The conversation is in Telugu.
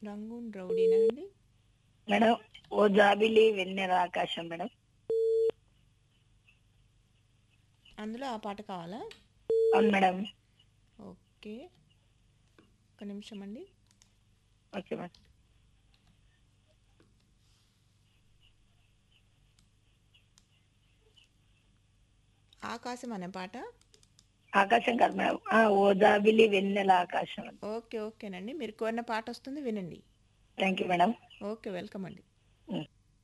రంగూన్ రౌడీనా అండి మేడం ఓ జాబిలి వెన్నెల ఆకాశం మేడం అందులో ఆ పాట కావాలా అవును మేడం ఓకే ఒక నిమిషం అండి ఓకే మేడం ఆకాశం అనే పాట ఆకాశం కాదు మేడం ఆ, ఓ జాబిలి వెన్నెల ఆకాశం ఓకే ఓకేనండి మీరు కోరిన పాట వస్తుంది వినండి thank you madam okay welcome అండి ఉం.